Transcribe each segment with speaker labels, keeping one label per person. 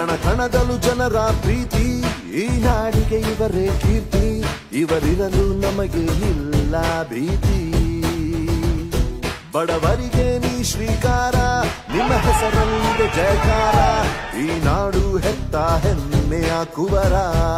Speaker 1: ಕಣ ಕಣದಲು ಜನರ ಪ್ರೀತಿ ಈ ನಾಡಿಗೆ ಇವರೇ ಕೀರ್ತಿ ಇವರಿರಲು ನಮಗೆ ಇಲ್ಲ ಭೀತಿ ಬಡವರಿಗೆ ನೀ ಶ್ರೀಕಾರ ನಿಮ್ಮ ಹೆಸರಲ್ಲಿದೆ ಜಯಕಾರ ಈ ನಾಡು ಹೆತ್ತ ಹೆಮ್ಮೆಯ ಕುವರ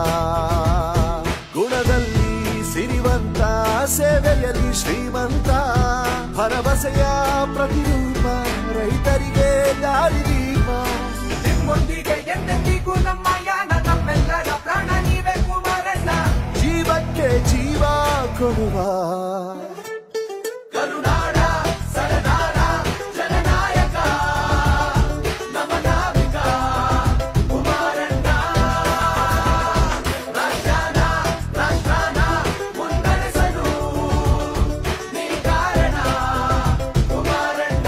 Speaker 1: ಗುಣದಲ್ಲಿ ಸಿರಿವಂತ ಸೇವೆಯಲ್ಲಿ ಶ್ರೀಮಂತ ಭರವಸೆಯ ಪ್ರತಿರೂಪ ರೈತರಿಗೆ ದಾರಿದೀಪ
Speaker 2: ನಿಮ್ಮೊಂದಿಗೆ ಎಂದೆಂದಿಗೂ ನಮ್ಮ ಯಾನ ನಮ್ಮೆಲ್ಲರ ಪ್ರಾಣ ನೀವೇ ಕುಮಾರಣ್ಣ
Speaker 1: ಜೀವಕ್ಕೆ ಜೀವ ಕೊಡುವ
Speaker 2: ಕರುನಾಡ ಸರದಾರ ಜನನಾಯಕ ನಮ್ಮ ನಾವಿಕ ಕುಮಾರಣ್ಣ ರಾಜ್ಯಾನ ರಾಷ್ಟ್ರಾನ ಮುನ್ನಡೆಸಲು ನೀ ಕಾರಣ ಕುಮಾರಣ್ಣ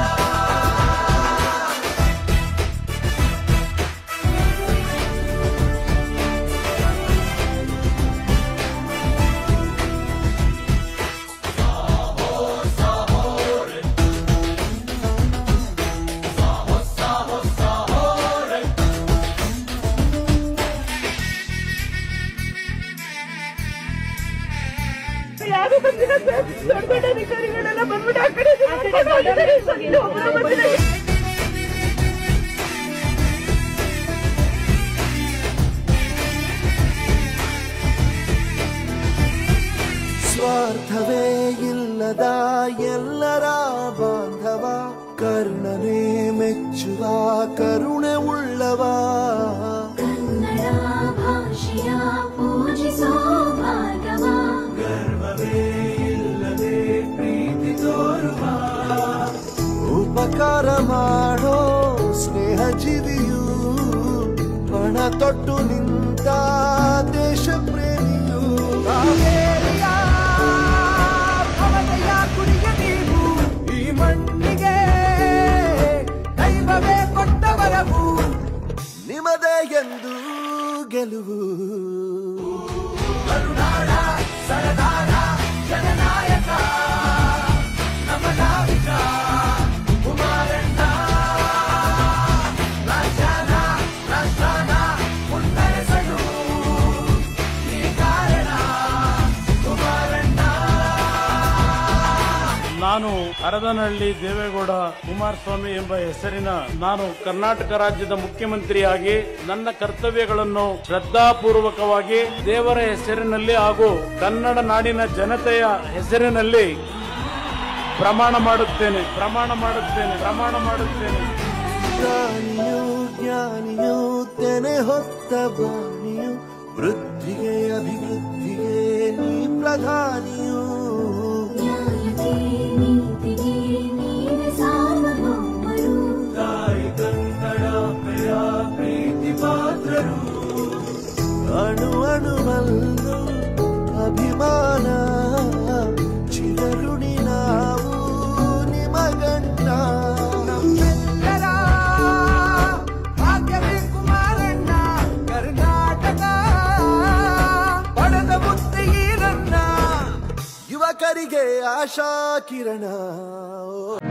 Speaker 3: ಯಾರು ಬಂದಿಲ್ಲ ಸರ್ ದೊಡ್ಡ ದೊಡ್ಡ ಅಧಿಕಾರಿಗಳೆಲ್ಲ ಬಂದ್ಬಿಟ್ಟು ಆ ಕಡೆ ಈ ಕಡೆ ಕರ್ಕೊಂಡು ಹೋಗಿದ್ದಾರೆ ಸರ್. ಇಲ್ಲಿ ಒಬ್ರು ಬಂದಿಲ್ಲ.
Speaker 1: ಸ್ವಾರ್ಥವೇ ಇಲ್ಲದ ಎಲ್ಲರ ಬಾಂಧವ ಕರ್ಣನೇ ಮೆಚ್ಚುವ ಕರುಣೆ ಉಳ್ಳವ
Speaker 4: ಕನ್ನಡ ಭಾಷೆಯ ಪೂಜಿಸೋ ಭಾಗವ
Speaker 1: ಉಪಕಾರ ಮಾಡೋ ಸ್ನೇಹ ಜೀವಿಯು ಪಣ ತೊಟ್ಟು ನಿಂತ ದೇಶ ಪ್ರೇಮಿಯು
Speaker 2: ಕಾವೇರಿಯ ಭವದಯ ಕುಡಿಯ ನೀವು ಈ ಮಣ್ಣಿಗೆ ದೈವವೇ ಕೊಟ್ಟ ವರವು
Speaker 1: ನಿಮದೇ ಎಂದು ಗೆಲುವು
Speaker 2: ಕರುನಾಡ ಸರದಾರ ಜನನಾಯಕ ನಮ್ಮ ನಾವಿಕ ಕುಮಾರಣ್ಣ ರಾಜ್ಯಾನ ರಾಷ್ಟ್ರಾನ ಮುನ್ನಡೆಸಲು ನೀ ಕಾರಣ ಕುಮಾರಣ್ಣ
Speaker 5: ನಾನು ಹರದನಹಳ್ಳಿ ದೇವೇಗೌಡ ಕುಮಾರಸ್ವಾಮಿ ಎಂಬ ಹೆಸರಿನ ನಾನು ಕರ್ನಾಟಕ ರಾಜ್ಯದ ಮುಖ್ಯಮಂತ್ರಿಯಾಗಿ ನನ್ನ ಕರ್ತವ್ಯಗಳನ್ನು ಶ್ರದ್ಧಾಪೂರ್ವಕವಾಗಿ ದೇವರ ಹೆಸರಿನಲ್ಲಿ ಹಾಗೂ ಕನ್ನಡ ನಾಡಿನ ಜನತೆಯ ಹೆಸರಿನಲ್ಲಿ ಪ್ರಮಾಣ ಮಾಡುತ್ತೇನೆ ಪ್ರಮಾಣ ಮಾಡುತ್ತೇನೆ ಪ್ರಮಾಣ ಮಾಡುತ್ತೇನೆ
Speaker 1: ಜ್ಞಾನಿಯು ಜ್ಞಾನಿಯು ತೆನೆ ಹೊತ್ತ ಬಾಣಿಯು ವೃದ್ಧಿಗೆ ಅಭಿವೃದ್ಧಿಗೆ ನೀ ಪ್ರಧಾನಿಯು
Speaker 4: ನ್ಯಾಯಕ್ಕೆ ನೀತಿಗೆ ನೀವೇ ಸಾರ್ವಭೌಮರು
Speaker 1: ಅಣು ಅಣುವಲ್ಲೂ ಅಭಿಮಾನ ಚಿರಋಣಿ ನಾವು ನಿಮಗಣ್ಣ
Speaker 2: ನಮ್ಮೆಲ್ಲರ ಭಾಗ್ಯವೇ ಕುಮಾರಣ್ಣ ಕರ್ನಾಟಕ ಪಡೆದ ಮುತ್ತೆ ಈರಣ್ಣ
Speaker 1: ಯುವಕರಿಗೆ ಆಶಾ ಕಿರಣ